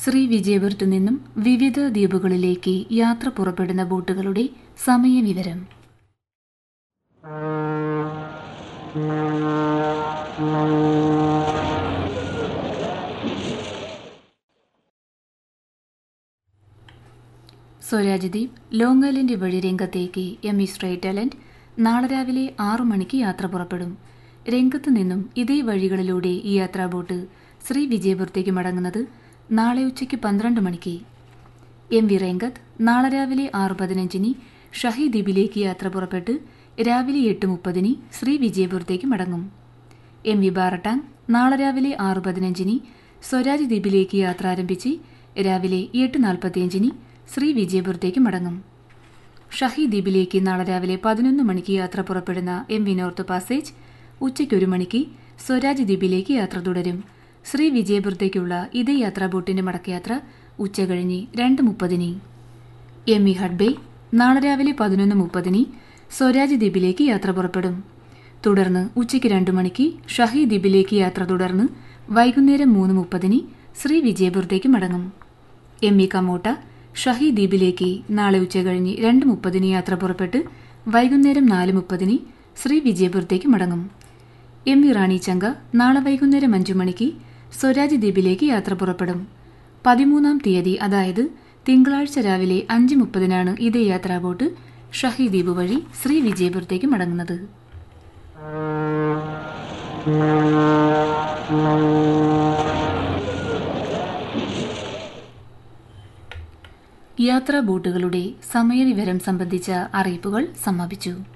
ശ്രീ വിജയപുരത്തു നിന്നും വിവിധ ദ്വീപുകളിലേക്ക് യാത്ര പുറപ്പെടുന്ന ബോട്ടുകളുടെ സമയവിവരം സ്വരാജ് ദ്വീപ് ലോങ് ഐലൻഡ് വഴി രംഗത്തേക്ക് എം ഇ സ്ട്രേറ്റ് ടാലന്റ് നാളെ രാവിലെ ആറു മണിക്ക് യാത്ര പുറപ്പെടും രംഗത്തു നിന്നും ഇതേ വഴികളിലൂടെ ഈ യാത്രാ ബോട്ട് ശ്രീ വിജയപുരത്തേക്ക് മടങ്ങുന്നത് നാളെ ഉച്ചയ്ക്ക് പന്ത്രണ്ട് മണിക്ക് എം വി രംഗത്ത് നാളെ രാവിലെ ആറ് പതിനഞ്ചിന് ഷഹി ദ്വീപിലേക്ക് യാത്ര പുറപ്പെട്ട് രാവിലെ എട്ട് മുപ്പതിന് ശ്രീ വിജയപുരത്തേക്ക് മടങ്ങും എം വി ബാറട്ടാൻ നാളെ രാവിലെ ആറ് പതിനഞ്ചിന് സ്വരാജ് ദ്വീപിലേക്ക് യാത്ര ആരംഭിച്ച് രാവിലെ എട്ട് നാൽപ്പത്തിയഞ്ചിന് ശ്രീ വിജയപുരത്തേക്ക് മടങ്ങും ഷഹി ദ്വീപിലേക്ക് നാളെ രാവിലെ പതിനൊന്ന് മണിക്ക് യാത്ര പുറപ്പെടുന്ന എം വി നോർത്ത് പാസേജ് ഉച്ചയ്ക്ക് ഒരു മണിക്ക് സ്വരാജ് ദ്വീപിലേക്ക് യാത്ര തുടരും ശ്രീ വിജയപുരത്തേക്കുള്ള ഇതേ യാത്രാ ബോട്ടിന്റെ മടക്കയാത്ര ഉച്ച കഴിഞ്ഞ് രണ്ട് മുപ്പതിന് എം ഇ ഹഡ്ബേ നാളെ രാവിലെ പതിനൊന്ന് മുപ്പതിന് സ്വരാജ് ദ്വീപിലേക്ക് യാത്ര പുറപ്പെടും തുടർന്ന് ഉച്ചയ്ക്ക് രണ്ടു മണിക്ക് ഷഹി ദ്വീപിലേക്ക് യാത്ര തുടർന്ന് വൈകുന്നേരം മൂന്ന് മുപ്പതിന് ശ്രീ വിജയപുരത്തേക്ക് മടങ്ങും എം ഇ കമോട്ട ഷഹി ദ്വീപിലേക്ക് നാളെ ഉച്ച കഴിഞ്ഞ് രണ്ട് മുപ്പതിന് യാത്ര പുറപ്പെട്ട് വൈകുന്നേരം നാല് മുപ്പതിന് ശ്രീ വിജയപുരത്തേക്ക് മടങ്ങും എം വി റാണി ചങ്ക നാളെ വൈകുന്നേരം അഞ്ചു മണിക്ക് സ്വരാജ് ദ്വീപിലേക്ക് യാത്ര പുറപ്പെടും പതിമൂന്നാം തീയതി അതായത് തിങ്കളാഴ്ച രാവിലെ അഞ്ച് മുപ്പതിനാണ് ഇതേ യാത്രാ ബോട്ട് ഷഹി ദ്വീപ് വഴി ശ്രീ വിജയപുരത്തേക്ക് മടങ്ങുന്നത് യാത്രാ ബോട്ടുകളുടെ സമയവിവരം സംബന്ധിച്ച അറിയിപ്പുകൾ സമാപിച്ചു